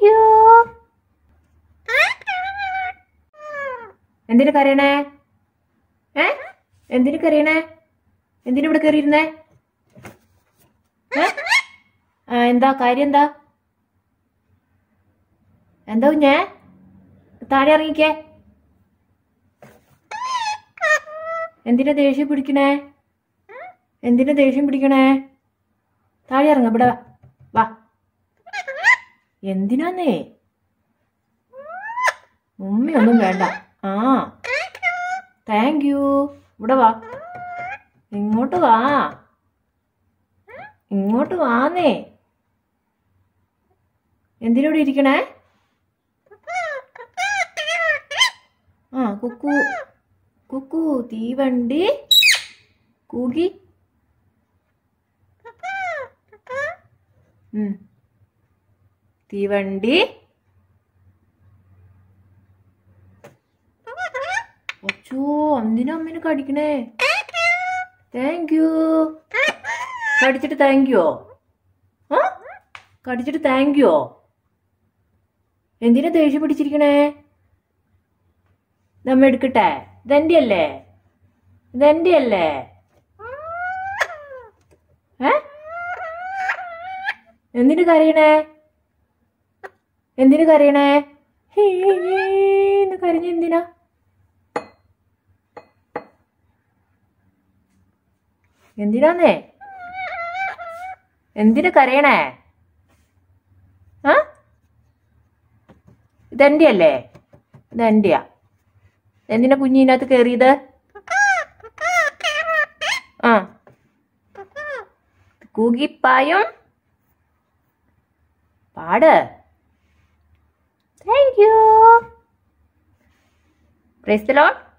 Thank you എന്തിനു കരയണേ ഏ എന്തിനു കരയണേ എന്തിനു ഇവിടെ കയറിയിരുന്നേ ഏ ആ എന്താ കാര്യം എന്താ എന്താ കുഞ്ഞേ താഴെ ഇറങ്ങിക്കേ എന്തിനാ ദേഷ്യം പിടിക്കണേ എന്തിനാ ദേഷ്യം പിടിക്കണേ താഴെ ഇറങ്ങ ഇവിടെ വാ. വാ എന്തിനാന്നേ ഉമ്മയൊന്നും വേണ്ട ആ താങ്ക് യു ഇവിടെ വാ ഇങ്ങോട്ട് വാ ഇങ്ങോട്ട് വാന്നേ എന്തിനോട് ഇരിക്കണേ ആ കുക്കു കുക്കു തീവണ്ടി കൂകി ഉം. തീവണ്ടി അച്ചോ എന്തിനാ അമ്മേനെ കടിക്കണേ താങ്ക് യു കടിച്ചിട്ട് താങ്ക് യോ ആ കടിച്ചിട്ട് താങ്ക് യോ എന്തിനാ ദേഷ്യം പിടിച്ചിരിക്കണേ നമ്മ എടുക്കട്ടെ ഇതെന്റെ അല്ലേ ഇതെന്റെ അല്ലേ ഏ എന്തിനു കരയണേ എന്തിനു കരയണേ ഹേ, എന്ന് കരഞ്ഞ എന്തിനാ എന്തിനാന്നേ എന്തിനു കരയണേ ആ ഇതെന്റെ അല്ലേ ഇതെന്റെയാ എന്തിനാ കുഞ്ഞിനകത്ത് കയറിയത് ആ കൂകിപ്പായും പാട് thank you praise the load